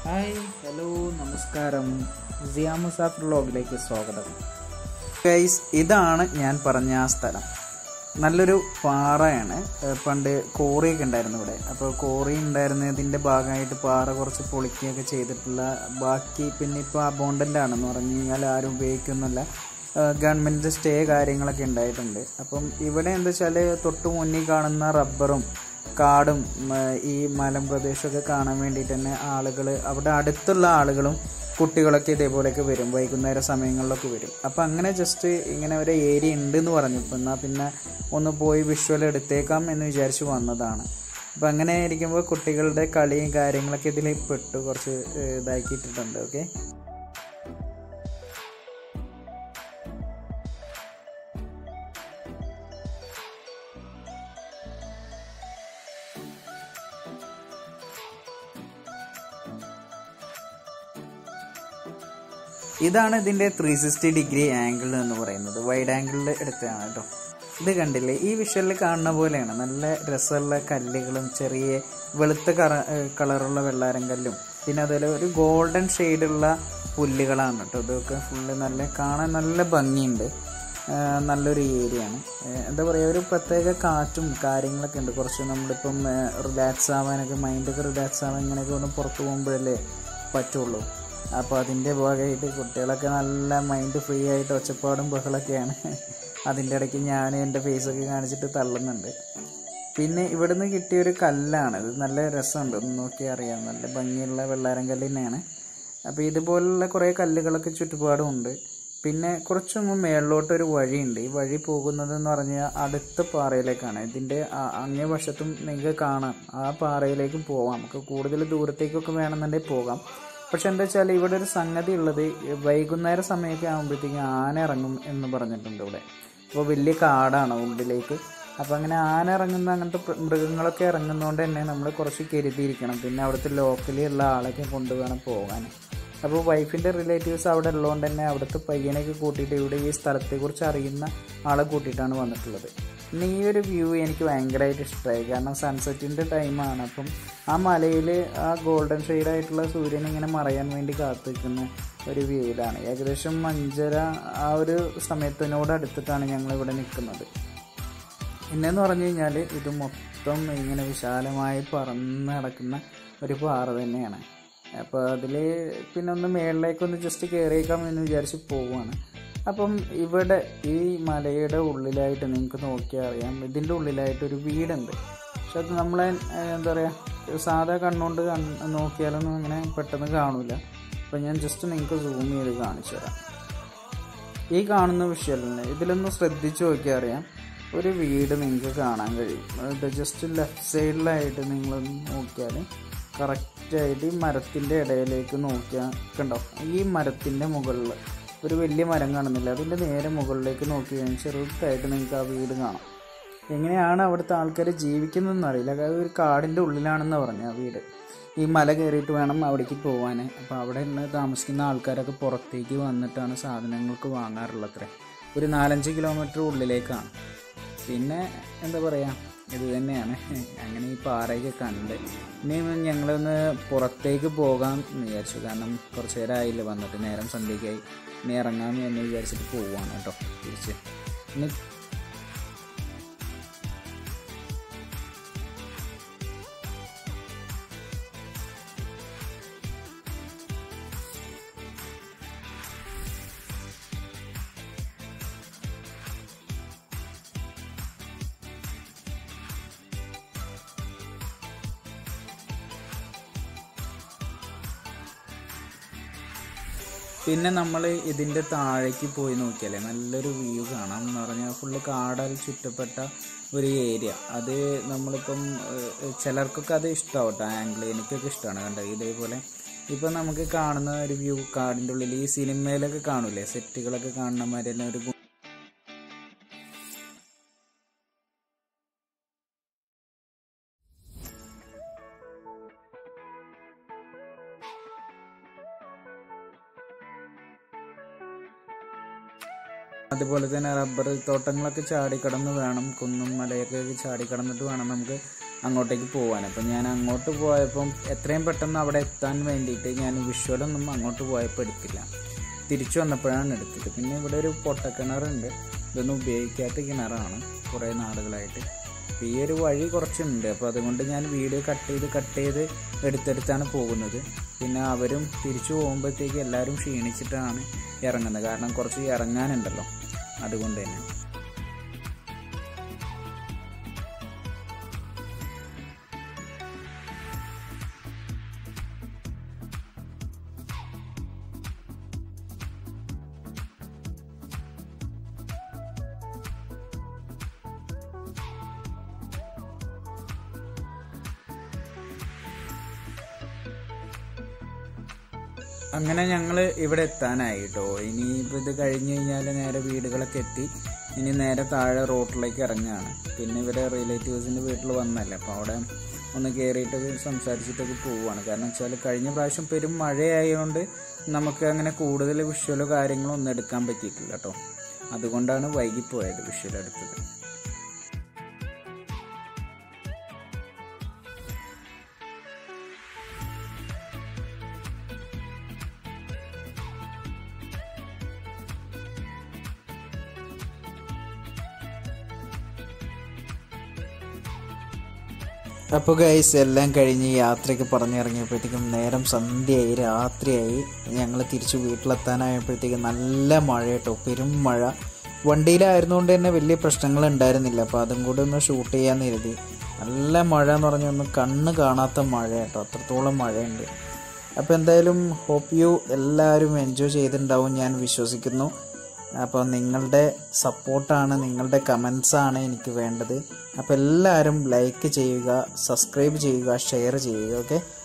hi hello നമസ്കാരം സിയാ മുസാഫർ വ്ലോഗിലേക്ക് സ്വാഗതം guys ഇതാണ് ഞാൻ പറഞ്ഞ ആ സ്ഥലം നല്ലൊരു പാറയാണ് ഏഹ് പണ്ട് കോറിയൊക്കെ ഉണ്ടായിരുന്നു ഇവിടെ അപ്പോൾ കോറി ഉണ്ടായിരുന്നതിൻ്റെ ഭാഗമായിട്ട് പാറ കുറച്ച് പൊളിക്കുകയൊക്കെ ചെയ്തിട്ടുള്ള ബാക്കി പിന്നെ ഇപ്പോൾ അബോണ്ടൻ്റ് ആണെന്ന് പറഞ്ഞു കഴിഞ്ഞാൽ ആരും ഉപയോഗിക്കുന്നില്ല ഗവൺമെൻറ് സ്റ്റേ കാര്യങ്ങളൊക്കെ ഉണ്ടായിട്ടുണ്ട് അപ്പം ഇവിടെ എന്താ വെച്ചാൽ തൊട്ട് മുന്നിൽ കാണുന്ന റബ്ബറും കാടും ഉം, ഈ മലമ്പ്രദേശമൊക്കെ കാണാൻ വേണ്ടിയിട്ട് തന്നെ ആളുകൾ അവിടെ അടുത്തുള്ള ആളുകളും കുട്ടികളൊക്കെ ഇതേപോലെയൊക്കെ വരും വൈകുന്നേര സമയങ്ങളിലൊക്കെ വരും അപ്പം അങ്ങനെ ജസ്റ്റ് ഇങ്ങനെ ഒരു ഏരിയ ഉണ്ട് എന്ന് പറഞ്ഞപ്പോൾ എന്നാൽ പിന്നെ ഒന്ന് പോയി വിഷ്വൽ എടുത്തേക്കാം എന്ന് വിചാരിച്ച് വന്നതാണ് അപ്പം അങ്ങനെ ഇരിക്കുമ്പോൾ കുട്ടികളുടെ കളിയും കാര്യങ്ങളൊക്കെ ഇതിൽ പെട്ടു കുറച്ച് ഏഹ്, ഇതാക്കിയിട്ടിട്ടുണ്ട് ഓക്കെ ഇതാണ് ഇതിന്റെ ത്രീ സിക്സ്റ്റി ഡിഗ്രി ആംഗിൾ എന്ന് പറയുന്നത് വൈഡ് ആംഗിളിൽ എടുത്തതാണ് കേട്ടോ ഇത് കണ്ടില്ലേ ഈ വിഷ്വലിൽ കാണുന്ന പോലെയാണ് നല്ല രസമുള്ള കല്ലുകളും ചെറിയ വെളുത്ത കറ കളറുള്ള വെള്ളാരം കല്ലും പിന്നെ അതുപോലെ ഒരു ഗോൾഡൻ ഷെയ്ഡുള്ള പുല്ലുകളാണ് കേട്ടോ ഇതൊക്കെ ഫുള്ള് നല്ല കാണാൻ നല്ല ഭംഗിയുണ്ട് ആ, നല്ലൊരു ഏരിയ ആണ് ആ, എന്താ പറയുക ഒരു പ്രത്യേക കാറ്റും കാര്യങ്ങളൊക്കെ ഉണ്ട് കുറച്ച് നമ്മളിപ്പം റിലാക്സ് ആവാനൊക്കെ മൈൻഡൊക്കെ റിലാക്സ് ആവാൻ ഇങ്ങനെയൊക്കെ ഒന്ന് പുറത്ത് പോകുമ്പോഴല്ലേ പറ്റുള്ളൂ അപ്പോൾ അതിൻ്റെ ഭാഗമായിട്ട് കുട്ടികളൊക്കെ നല്ല മൈൻഡ് ഫ്രീ ആയിട്ട് ഒച്ചപ്പാടും ബഹളൊക്കെയാണ് അതിൻ്റെ ഇടയ്ക്ക് ഞാൻ എൻ്റെ ഫേസൊക്കെ കാണിച്ചിട്ട് തള്ളുന്നുണ്ട് പിന്നെ ഇവിടുന്ന് കിട്ടിയൊരു കല്ലാണ് ഇത് നല്ല രസമുണ്ട് ഒന്ന് നോക്കി അറിയാം നല്ല ഭംഗിയുള്ള വെള്ളാരം കല്ല് തന്നെയാണ് അപ്പോൾ ഇതുപോലുള്ള കുറേ കല്ലുകളൊക്കെ ചുറ്റുപാടും ഉണ്ട് പിന്നെ കുറച്ചൊന്ന് മേളിലോട്ട് ഒരു വഴിയുണ്ട് ഈ വഴി പോകുന്നത് എന്ന് പറഞ്ഞാൽ അടുത്ത പാറയിലേക്കാണ് ഇതിൻ്റെ ആ- അങ്ങേ വശത്തും നിങ്ങൾക്ക് കാണാം ആ പാറയിലേക്കും പോവാം നമുക്ക് കൂടുതൽ ദൂരത്തേക്കൊക്കെ വേണമെന്നുണ്ടെങ്കിൽ പോകാം പക്ഷെ എന്താ വെച്ചാൽ ഇവിടെ ഒരു സംഗതി ഉള്ളത് വൈകുന്നേര സമയമൊക്കെ ആകുമ്പോഴത്തേക്കും ആന ഇറങ്ങും എന്ന് പറഞ്ഞിട്ടുണ്ട് ഇവിടെ അപ്പോൾ വലിയ കാടാണ് ഉള്ളിലേക്ക് അപ്പോൾ അങ്ങനെ ആന ഇറങ്ങുന്ന അങ്ങനത്തെ പ്ര- മൃഗങ്ങളൊക്കെ ഇറങ്ങുന്നതുകൊണ്ട് തന്നെ നമ്മൾ കുറച്ച് കരുതിയിരിക്കണം പിന്നെ അവിടുത്തെ ലോക്കലി ഉള്ള ആളൊക്കെ കൊണ്ടുവേണം പോകാൻ അപ്പോൾ വൈഫിൻ്റെ റിലേറ്റീവ്സ് അവിടെ ഉള്ളതുകൊണ്ട് തന്നെ അവിടുത്തെ പയ്യനെയൊക്കെ കൂട്ടിയിട്ട് ഇവിടെ ഈ സ്ഥലത്തെക്കുറിച്ച് അറിയുന്ന ആളെ കൂട്ടിയിട്ടാണ് വന്നിട്ടുള്ളത് പിന്നെ ഈ ഒരു വ്യൂ എനിക്ക് ഭയങ്കരമായിട്ട് ഇഷ്ടമായി കാരണം സൺസെറ്റിൻ്റെ ടൈമാണ് അപ്പം ആ മലയിൽ ആ ഗോൾഡൻ ഷെയ്ഡായിട്ടുള്ള സൂര്യൻ ഇങ്ങനെ മറയാൻ വേണ്ടി കാത്തു നിൽക്കുന്ന ഒരു വ്യൂയിലാണ് ഏകദേശം അഞ്ചര ആ ഒരു സമയത്തിനോട് അടുത്തിട്ടാണ് ഞങ്ങൾ ഇവിടെ നിൽക്കുന്നത് പിന്നെന്ന് പറഞ്ഞു കഴിഞ്ഞാൽ ഇത് മൊത്തം ഇങ്ങനെ വിശാലമായി പറന്ന് നടക്കുന്ന ഒരു പാറ തന്നെയാണ് അപ്പോൾ അതിൽ പിന്നെ ഒന്ന് മേളിലേക്കൊന്ന് ജസ്റ്റ് കയറിയേക്കാം എന്ന് വിചാരിച്ച് പോവുകയാണ് അപ്പം ഇവിടെ ഈ മലയുടെ ഉള്ളിലായിട്ട് നിങ്ങൾക്ക് നോക്കിയാൽ അറിയാം ഇതിൻ്റെ ഉള്ളിലായിട്ട് ഒരു വീടുണ്ട് പക്ഷെ അത് നമ്മളെ ഏഹ്, എന്താ പറയുക സാധാ കണ്ണുകൊണ്ട് കണ്ണ് നോക്കിയാലൊന്നും അങ്ങനെ പെട്ടെന്ന് കാണില്ല അപ്പം ഞാൻ ജസ്റ്റ് നിങ്ങൾക്ക് സൂം ചെയ്ത് കാണിച്ചു തരാം ഈ കാണുന്ന വിഷ്വലിന് ഇതിലൊന്ന് ശ്രദ്ധിച്ചു നോക്കിയാൽ അറിയാം ഒരു വീട് നിങ്ങൾക്ക് കാണാൻ കഴിയും ഇത് ജസ്റ്റ് ലെഫ്റ്റ് സൈഡിലായിട്ട് നിങ്ങൾ നോക്കിയാൽ കറക്റ്റായിട്ട് ഈ മരത്തിൻ്റെ ഇടയിലേക്ക് നോക്കിയാൽ കണ്ടോ ഈ മരത്തിൻ്റെ മുകളിൽ ഒരു വലിയ മരം കാണുന്നില്ല അതിൻ്റെ നേരെ മുകളിലേക്ക് നോക്കി കഴിഞ്ഞാൽ ചെറുതായിട്ട് നിങ്ങൾക്ക് ആ വീട് കാണാം എങ്ങനെയാണ് അവിടുത്തെ ആൾക്കാർ ജീവിക്കുന്നതെന്ന് അറിയില്ല അത് ഒരു കാടിൻ്റെ ഉള്ളിലാണെന്ന് പറഞ്ഞു ആ വീട് ഈ മല കയറിയിട്ട് വേണം അവിടേക്ക് പോകാൻ അപ്പോൾ അവിടെ ഉള്ള താമസിക്കുന്ന ആൾക്കാരൊക്കെ പുറത്തേക്ക് വന്നിട്ടാണ് സാധനങ്ങൾക്ക് വാങ്ങാറുള്ളത് ഒരു നാലഞ്ച് കിലോമീറ്റർ ഉള്ളിലേക്കാണ് പിന്നെ എന്താ പറയുക ഇത് തന്നെയാണ് അങ്ങനെ ഈ പാറയൊക്കെ കണ്ട് ഇനി ഞങ്ങളൊന്ന് പുറത്തേക്ക് പോകാം എന്ന് വിചാരിച്ചു കാരണം കുറച്ച് നേരം ആയില്ല വന്നിട്ട് നേരം സന്ധ്യയ്ക്കായി ഇനി ഇറങ്ങാം എന്ന് വിചാരിച്ചിട്ട് പോവാണ് കേട്ടോ തിരിച്ച് ഇനി പിന്നെ നമ്മൾ ഇതിൻ്റെ താഴേക്ക് പോയി നോക്കിയാലേ നല്ലൊരു വ്യൂ കാണാം എന്ന് പറഞ്ഞാൽ ഫുള്ള് കാടാൽ ചുറ്റപ്പെട്ട ഒരു ഏരിയ അത് നമ്മളിപ്പം ഏഹ്, ചിലർക്കൊക്കെ അത് ഇഷ്ടമാവട്ടെ ആംഗിൾ എനിക്കൊക്കെ ഇഷ്ടമാണ് കണ്ടത് ഇതേപോലെ ഇപ്പം നമുക്ക് കാണുന്ന ഒരു വ്യൂ കാടിൻ്റെ ഉള്ളിൽ ഈ സിനിമയിലൊക്കെ കാണൂലേ സെറ്റുകളൊക്കെ കാണുന്ന മാതിരി തന്നെ ഒരു ഗു- അതുപോലെ തന്നെ റബ്ബർ തോട്ടങ്ങളൊക്കെ ചാടിക്കടന്ന് വേണം കുന്നും മലയൊക്കെ ചാടിക്കടന്നിട്ട് വേണം നമുക്ക് അങ്ങോട്ടേക്ക് പോകാൻ അപ്പം ഞാൻ അങ്ങോട്ട് പോയപ്പം എത്രയും പെട്ടെന്ന് അവിടെ എത്താൻ വേണ്ടിയിട്ട് ഞാൻ വിഷ്വലൊന്നും അങ്ങോട്ട് പോയപ്പോൾ എടുത്തില്ല തിരിച്ചു വന്നപ്പോഴാണ് എടുത്തത് പിന്നെ ഇവിടെ ഒരു പൊട്ടക്കിണറുണ്ട് ഇതൊന്നും ഉപയോഗിക്കാത്ത കിണറാണ് കുറേ നാളുകളായിട്ട് അപ്പോൾ ഈ ഒരു വഴി കുറച്ചുണ്ട് അപ്പോൾ അതുകൊണ്ട് ഞാൻ വീഡിയോ കട്ട് ചെയ്ത് കട്ട് ചെയ്ത് എടുത്തെടുത്താണ് പോകുന്നത് പിന്നെ അവരും തിരിച്ചു പോകുമ്പോഴത്തേക്ക് എല്ലാവരും ക്ഷീണിച്ചിട്ടാണ് ഇറങ്ങുന്നത് കാരണം കുറച്ച് ഇറങ്ങാനുണ്ടല്ലോ അതുകൊണ്ട് തന്നെ അങ്ങനെ ഞങ്ങൾ ഇവിടെ എത്താനായി കേട്ടോ ഇനിയിപ്പോൾ ഇത് കഴിഞ്ഞ് കഴിഞ്ഞാൽ നേരെ വീടുകളൊക്കെ എത്തി ഇനി നേരെ താഴെ റോട്ടിലേക്ക് ഇറങ്ങുകയാണ് പിന്നെ ഇവരെ റിലേറ്റീവ്സിൻ്റെ വീട്ടിൽ വന്നല്ലേ അപ്പോൾ അവിടെ ഒന്ന് കയറിയിട്ടൊക്കെ സംസാരിച്ചിട്ടൊക്കെ പോവുകയാണ് കാരണം വെച്ചാൽ കഴിഞ്ഞ പ്രാവശ്യം പെരും മഴയായതുകൊണ്ട് നമുക്ക് അങ്ങനെ കൂടുതൽ വിഷ്വലോ കാര്യങ്ങളോ ഒന്നും എടുക്കാൻ പറ്റിയിട്ടില്ല കേട്ടോ അതുകൊണ്ടാണ് വൈകിപ്പോയത് വിഷ്വൽ എടുത്തത് അപ്പോൾ ഗൈസ് എല്ലാം കഴിഞ്ഞ് യാത്രയൊക്കെ പറഞ്ഞിറങ്ങിയപ്പോഴത്തേക്കും നേരം സന്ധ്യയായി രാത്രിയായി ഞങ്ങൾ തിരിച്ച് വീട്ടിലെത്താനായപ്പോഴത്തേക്കും നല്ല മഴ കേട്ടോ പെരും മഴ വണ്ടിയിലായിരുന്നുകൊണ്ട് തന്നെ വലിയ പ്രശ്നങ്ങൾ ഉണ്ടായിരുന്നില്ല അപ്പോൾ അതും കൂടി ഒന്ന് ഷൂട്ട് ചെയ്യാൻ കരുതി നല്ല മഴ എന്ന് പറഞ്ഞാൽ ഒന്ന് കണ്ണ് കാണാത്ത മഴ കേട്ടോ അത്രത്തോളം മഴയുണ്ട് അപ്പോൾ എന്തായാലും ഹോപ്പ് യു എല്ലാവരും എൻജോയ് ചെയ്തിട്ടുണ്ടാവും ഞാൻ വിശ്വസിക്കുന്നു അപ്പോൾ നിങ്ങളുടെ സപ്പോർട്ടാണ് നിങ്ങളുടെ കമൻസാണ് എനിക്ക് വേണ്ടത് അപ്പോൾ എല്ലാവരും ലൈക്ക് ചെയ്യുക സബ്സ്ക്രൈബ് ചെയ്യുക ഷെയർ ചെയ്യുക ഓക്കെ